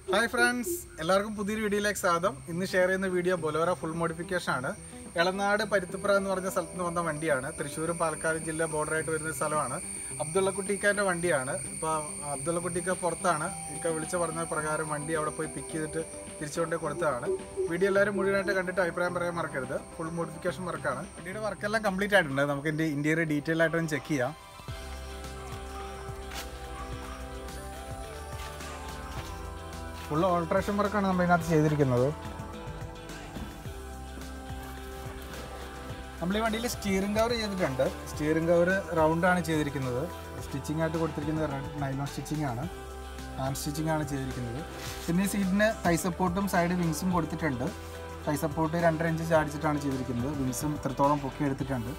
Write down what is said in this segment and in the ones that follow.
hi friends എല്ലാവർക്കും പുതിയൊരു വീഡിയോയിലേക്ക് സ്വാഗതം ഇന്ന് ഷെയർ ചെയ്യുന്ന വീഡിയോ ബൊലോറ ഫുൾ മോഡിഫിക്കേഷൻ ആണ് എളനാട് പരുത്തിപ്പുറ എന്ന് പറഞ്ഞ സ്ഥലത്ത് നിന്ന് വന്ന വണ്ടിയാണ് തൃശ്ശൂരും പാലക്കാടും ജില്ല ബോർഡറായിട്ട് വരുന്ന സ്ഥലമാണ് അബ്ദുള്ളക്കുട്ടിക്കാൻ്റെ വണ്ടിയാണ് ഇപ്പോൾ അബ്ദുള്ളക്കുട്ടിക്ക് പുറത്താണ് ഇക്ക വിളിച്ച പറഞ്ഞ പ്രകാരം വണ്ടി അവിടെ പോയി പിക്ക് ചെയ്തിട്ട് തിരിച്ചുകൊണ്ട് കൊടുത്തതാണ് വീഡിയോ എല്ലാവരും മുഴുവനായിട്ട് കണ്ടിട്ട് അഭിപ്രായം പറയാൻ മറക്കരുത് ഫുൾ മോഡിഫിക്കേഷൻ വർക്കാണ് വണ്ടിയുടെ വർക്കെല്ലാം കംപ്ലീറ്റ് ആയിട്ടുണ്ട് നമുക്ക് ഇതിൻ്റെ ഇന്റീരിയർ ഡീറ്റെയിൽ ആയിട്ടൊന്ന് ചെക്ക് ചെയ്യാം ഫുൾ ഓൾട്രേഷൻ വർക്കാണ് നമ്മൾ ഇതിനകത്ത് ചെയ്തിരിക്കുന്നത് നമ്മൾ ഈ വണ്ടിയിൽ സ്റ്റിയറിംഗ് കവർ ചെയ്തിട്ടുണ്ട് സ്റ്റിയറിംഗ് കവർ റൗണ്ട് ആണ് ചെയ്തിരിക്കുന്നത് സ്റ്റിച്ചിങ് ആയിട്ട് കൊടുത്തിരിക്കുന്നത് നൈലോൺ സ്റ്റിച്ചിങ് ആണ് ഹാൻഡ് സ്റ്റിച്ചിങ് ആണ് ചെയ്തിരിക്കുന്നത് പിന്നെ ഈ സീറ്റിന് തൈ സപ്പോർട്ടും സൈഡ് വിങ്സും കൊടുത്തിട്ടുണ്ട് തൈ സപ്പോർട്ട് രണ്ടര ഇഞ്ച് ചാടിച്ചിട്ടാണ് ചെയ്തിരിക്കുന്നത് വിങ്സും ഇത്രത്തോളം പൊക്കി എടുത്തിട്ടുണ്ട്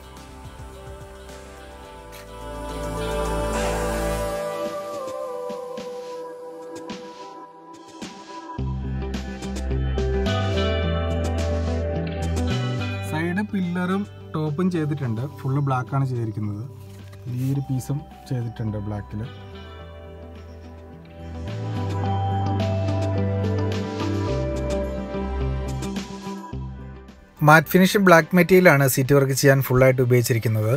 സൈഡ് പില്ലറും ടോപ്പും ചെയ്തിട്ടുണ്ട് ഫുള്ള് ബ്ലാക്ക് ആണ് ചെയ്തിരിക്കുന്നത് ഈ ഒരു പീസും ചെയ്തിട്ടുണ്ട് ബ്ലാക്കിൽ മാറ്റ് ഫിനിഷ് ബ്ലാക്ക് മെറ്റീരിയലാണ് സീറ്റ് വർക്ക് ചെയ്യാൻ ഫുള്ളായിട്ട് ഉപയോഗിച്ചിരിക്കുന്നത്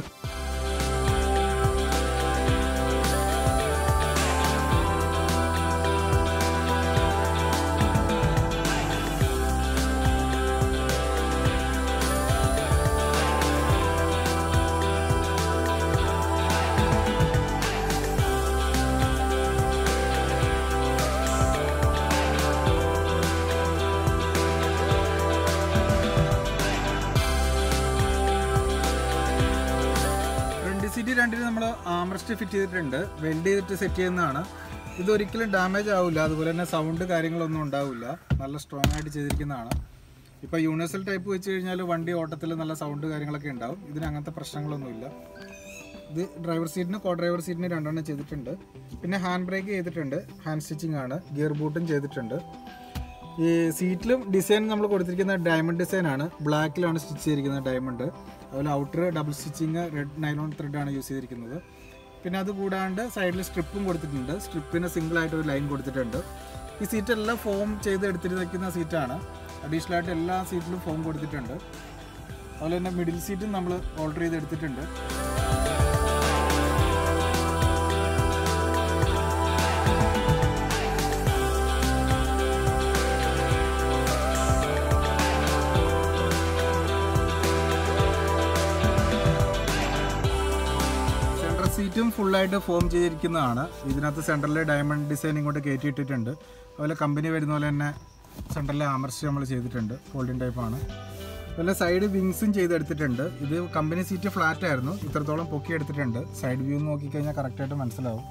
ഫ്രണ്ട് സീറ്റ് രണ്ടിന് നമ്മൾ ആംറസ്റ്റ് ഫിറ്റ് ചെയ്തിട്ടുണ്ട് വെൽഡ് ചെയ്തിട്ട് സെറ്റ് ചെയ്യുന്നതാണ് ഇത് ഒരിക്കലും ഡാമേജ് ആവില്ല അതുപോലെ തന്നെ സൗണ്ട് കാര്യങ്ങളൊന്നും ഉണ്ടാവില്ല നല്ല സ്ട്രോങ് ആയിട്ട് ചെയ്തിരിക്കുന്നതാണ് ഇപ്പോൾ യൂണിവേഴ്സൽ ടൈപ്പ് വെച്ച് കഴിഞ്ഞാൽ വണ്ടി ഓട്ടത്തിൽ നല്ല സൗണ്ട് കാര്യങ്ങളൊക്കെ ഉണ്ടാവും ഇതിന് അങ്ങനത്തെ പ്രശ്നങ്ങളൊന്നുമില്ല ഇത് ഡ്രൈവർ സീറ്റിന് കോ ഡ്രൈവർ സീറ്റിന് രണ്ടെണ്ണം ചെയ്തിട്ടുണ്ട് പിന്നെ ഹാൻഡ് ബ്രേക്ക് ചെയ്തിട്ടുണ്ട് ഹാൻഡ് സ്റ്റിച്ചിങ് ആണ് ഗിയർ ബൂട്ടും ചെയ്തിട്ടുണ്ട് ഈ സീറ്റിലും ഡിസൈൻ നമ്മൾ കൊടുത്തിരിക്കുന്ന ഡയമണ്ട് ഡിസൈൻ ആണ് ബ്ലാക്കിലാണ് സ്റ്റിച്ച് ചെയ്തിരിക്കുന്നത് ഡയമണ്ട് അതുപോലെ outer double stitching red nylon thread ആണ് യൂസ് ചെയ്തിരിക്കുന്നത് പിന്നെ അത് കൂടാണ്ട് സൈഡിൽ സ്ട്രിപ്പും കൊടുത്തിട്ടുണ്ട് സ്ട്രിപ്പിന് സിംഗിൾ ആയിട്ട് ഒരു ലൈൻ കൊടുത്തിട്ടുണ്ട് ഈ സീറ്റ് എല്ലാം ഫോം ചെയ്ത് എടുത്തിരിക്കുന്ന സീറ്റാണ് അഡീഷണൽ ആയിട്ട് എല്ലാ സീറ്റിലും ഫോം കൊടുത്തിട്ടുണ്ട് അതുപോലെ തന്നെ മിഡിൽ സീറ്റും നമ്മൾ ഓൾഡർ ചെയ്ത് എടുത്തിട്ടുണ്ട് സെൻട്രൽ സീറ്റും ഫുള്ളായിട്ട് ഫോം ചെയ്തിരിക്കുന്നതാണ് ഇതിനകത്ത് സെൻട്രലിൽ ഡയമണ്ട് ഡിസൈൻ ഇങ്ങോട്ട് കയറ്റിയിട്ടിട്ടുണ്ട് അതുപോലെ കമ്പനി വരുന്ന പോലെ തന്നെ സെൻട്രലിൽ ആമർസ്റ്റ് നമ്മൾ ചെയ്തിട്ടുണ്ട് ഫോൾഡിങ് ടൈപ്പാണ് അതുപോലെ സൈഡ് വിങ്സും ചെയ്തെടുത്തിട്ടുണ്ട് ഇത് കമ്പനി സീറ്റ് ഫ്ലാറ്റ് ആയിരുന്നു ഇത്രത്തോളം പൊക്കി എടുത്തിട്ടുണ്ട് സൈഡ് വ്യൂ നോക്കിക്കഴിഞ്ഞാൽ കറക്റ്റായിട്ട് മനസ്സിലാവും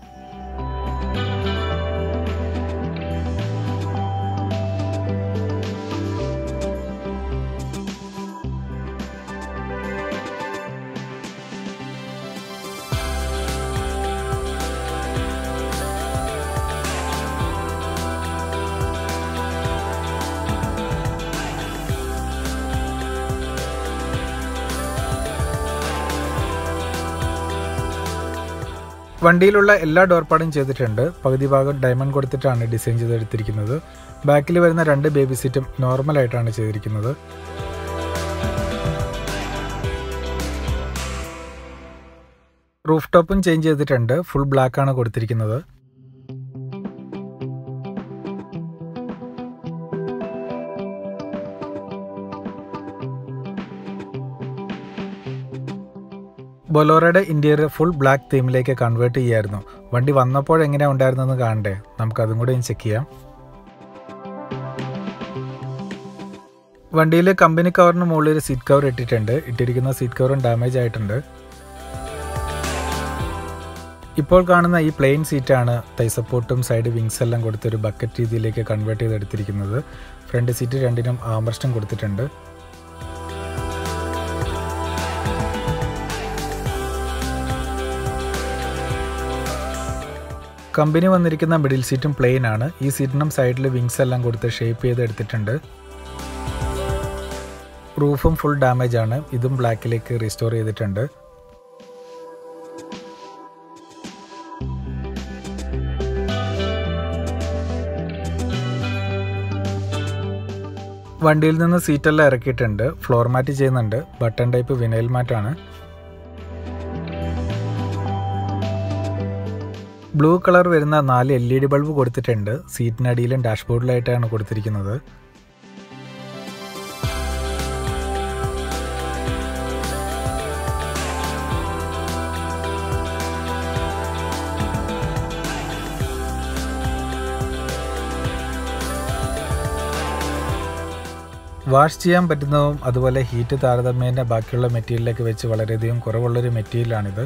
വണ്ടിയിലുള്ള എല്ലാ ഡോർപ്പാടും ചെയ്തിട്ടുണ്ട് പകുതി ഭാഗം ഡയമണ്ട് കൊടുത്തിട്ടാണ് ഡിസൈൻ ചെയ്തെടുത്തിരിക്കുന്നത് ബാക്കിൽ വരുന്ന രണ്ട് ബേബി സീറ്റും നോർമലായിട്ടാണ് ചെയ്തിരിക്കുന്നത് റൂഫ് ടോപ്പും ചേഞ്ച് ചെയ്തിട്ടുണ്ട് ഫുൾ ബ്ലാക്ക് ആണ് കൊടുത്തിരിക്കുന്നത് ബൊലോറയുടെ ഇന്റീരിയർ ഫുൾ ബ്ലാക്ക് തീമിലേക്ക് കൺവേർട്ട് ചെയ്യായിരുന്നു വണ്ടി വന്നപ്പോൾ എങ്ങനെയാണ് ഉണ്ടായിരുന്നെന്ന് കാണണ്ടേ നമുക്കതും കൂടെ ചെക്ക് ചെയ്യാം വണ്ടിയിൽ കമ്പനി കവറിന് മുകളിൽ ഒരു സീറ്റ് കവർ ഇട്ടിട്ടുണ്ട് ഇട്ടിരിക്കുന്ന സീറ്റ് കവറും ഡാമേജ് ആയിട്ടുണ്ട് ഇപ്പോൾ കാണുന്ന ഈ പ്ലെയിൻ സീറ്റാണ് തൈ സപ്പോർട്ടും സൈഡ് വിങ്സ് എല്ലാം കൊടുത്തൊരു ബക്കറ്റ് രീതിയിലേക്ക് കൺവേർട്ട് ചെയ്തെടുത്തിരിക്കുന്നത് ഫ്രണ്ട് സീറ്റ് രണ്ടിനും ആംബ്രസ്റ്റും കൊടുത്തിട്ടുണ്ട് കമ്പനി വന്നിരിക്കുന്ന മിഡിൽ സീറ്റും പ്ലെയിൻ ആണ് ഈ സീറ്റിനും സൈഡിൽ വിങ്സ് എല്ലാം കൊടുത്ത് ഷേപ്പ് ചെയ്ത് എടുത്തിട്ടുണ്ട് റൂഫും ഫുൾ ഡാമേജ് ആണ് ഇതും ബ്ലാക്കിലേക്ക് റീസ്റ്റോർ ചെയ്തിട്ടുണ്ട് വണ്ടിയിൽ നിന്ന് സീറ്റെല്ലാം ഇറക്കിയിട്ടുണ്ട് ഫ്ലോർ മാറ്റ് ചെയ്യുന്നുണ്ട് ബട്ടൺ ടൈപ്പ് വിനൈൽ മാറ്റാണ് ബ്ലൂ കളർ വരുന്ന നാല് എൽ ഇ ഡി ബൾബ് കൊടുത്തിട്ടുണ്ട് സീറ്റിനടിയിലും ഡാഷ്ബോർഡിലായിട്ടാണ് കൊടുത്തിരിക്കുന്നത് വാഷ് ചെയ്യാൻ പറ്റുന്നതും അതുപോലെ ഹീറ്റ് താരതമ്യേന ബാക്കിയുള്ള മെറ്റീരിയലിലേക്ക് വെച്ച് വളരെയധികം കുറവുള്ളൊരു മെറ്റീരിയലാണിത്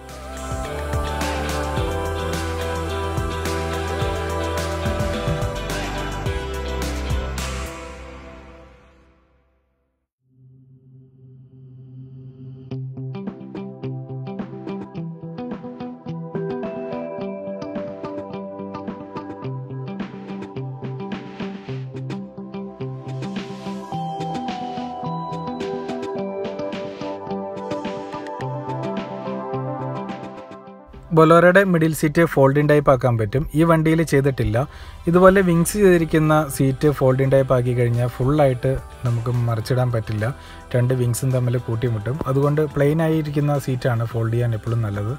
ബൊലോറയുടെ മിഡിൽ സീറ്റ് ഫോൾഡിംഗ് ടൈപ്പ് ആക്കാൻ പറ്റും ഈ വണ്ടിയിൽ ചെയ്തിട്ടില്ല ഇതുപോലെ വിങ്സ് ചെയ്തിരിക്കുന്ന സീറ്റ് ഫോൾഡിംഗ് ടൈപ്പ് ആക്കി കഴിഞ്ഞാൽ ഫുള്ളായിട്ട് നമുക്ക് മറിച്ചിടാൻ പറ്റില്ല രണ്ട് വിങ്സും തമ്മിൽ കൂട്ടിമുട്ടും അതുകൊണ്ട് പ്ലെയിൻ ആയിരിക്കുന്ന സീറ്റാണ് ഫോൾഡ് ചെയ്യാൻ എപ്പോഴും നല്ലത്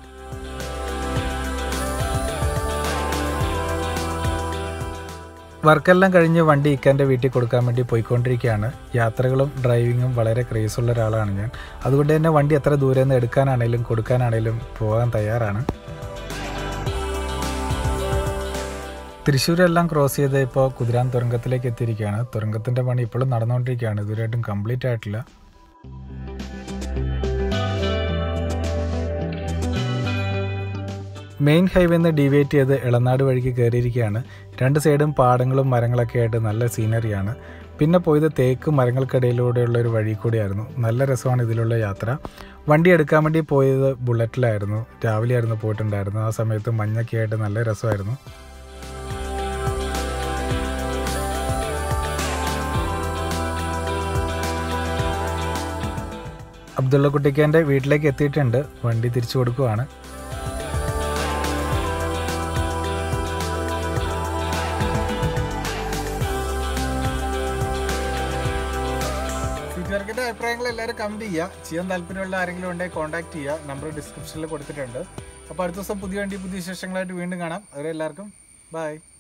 വർക്കെല്ലാം കഴിഞ്ഞ് വണ്ടി ഇക്കാൻ്റെ വീട്ടിൽ കൊടുക്കാൻ വേണ്ടി പോയിക്കൊണ്ടിരിക്കുകയാണ് യാത്രകളും ഡ്രൈവിങ്ങും വളരെ ക്രേസ് ഉള്ള ഒരാളാണ് ഞാൻ അതുകൊണ്ട് തന്നെ വണ്ടി എത്ര ദൂരെ നിന്ന് എടുക്കാനാണേലും കൊടുക്കാനാണേലും പോകാൻ തയ്യാറാണ് തൃശ്ശൂരെല്ലാം ക്രോസ് ചെയ്ത് ഇപ്പോൾ കുതിരാൻ തുരങ്കത്തിലേക്ക് എത്തിയിരിക്കുകയാണ് തുരങ്കത്തിൻ്റെ പണി ഇപ്പോഴും നടന്നുകൊണ്ടിരിക്കുകയാണ് ഇതുവരെയായിട്ടും കംപ്ലീറ്റ് ആയിട്ടില്ല മെയിൻ ഹൈവേ നിന്ന് ഡീവിയേറ്റ് ചെയ്ത് ഇളനാട് വഴിക്ക് കയറിയിരിക്കുകയാണ് രണ്ട് സൈഡും പാടങ്ങളും മരങ്ങളൊക്കെ ആയിട്ട് നല്ല സീനറിയാണ് പിന്നെ പോയത് തേക്ക് മരങ്ങൾക്കിടയിലൂടെയുള്ള ഒരു വഴി കൂടിയായിരുന്നു നല്ല രസമാണ് ഇതിലുള്ള യാത്ര വണ്ടി എടുക്കാൻ വേണ്ടി പോയത് ബുള്ളറ്റിലായിരുന്നു രാവിലെ ആയിരുന്നു പോയിട്ടുണ്ടായിരുന്നു ആ സമയത്ത് മഞ്ഞൊക്കെ ആയിട്ട് നല്ല രസമായിരുന്നു അബ്ദുള്ള കുട്ടിക്കാൻ്റെ വീട്ടിലേക്ക് എത്തിയിട്ടുണ്ട് വണ്ടി തിരിച്ചു കൊടുക്കുവാണ് സീറ്റുകാർക്കിൻ്റെ അഭിപ്രായങ്ങൾ എല്ലാവരും കമൻറ്റ് ചെയ്യുക ചെയ്യാൻ താല്പര്യമുള്ള ആരെങ്കിലും ഉണ്ടെങ്കിൽ കോൺടാക്ട് ചെയ്യുക നമ്പർ ഡിസ്ക്രിപ്ഷനിൽ കൊടുത്തിട്ടുണ്ട് അപ്പോൾ അടുത്ത ദിവസം പുതിയ വണ്ടി പുതിയ വിശേഷങ്ങളായിട്ട് വീണ്ടും കാണാം അവരെ എല്ലാവർക്കും ബൈ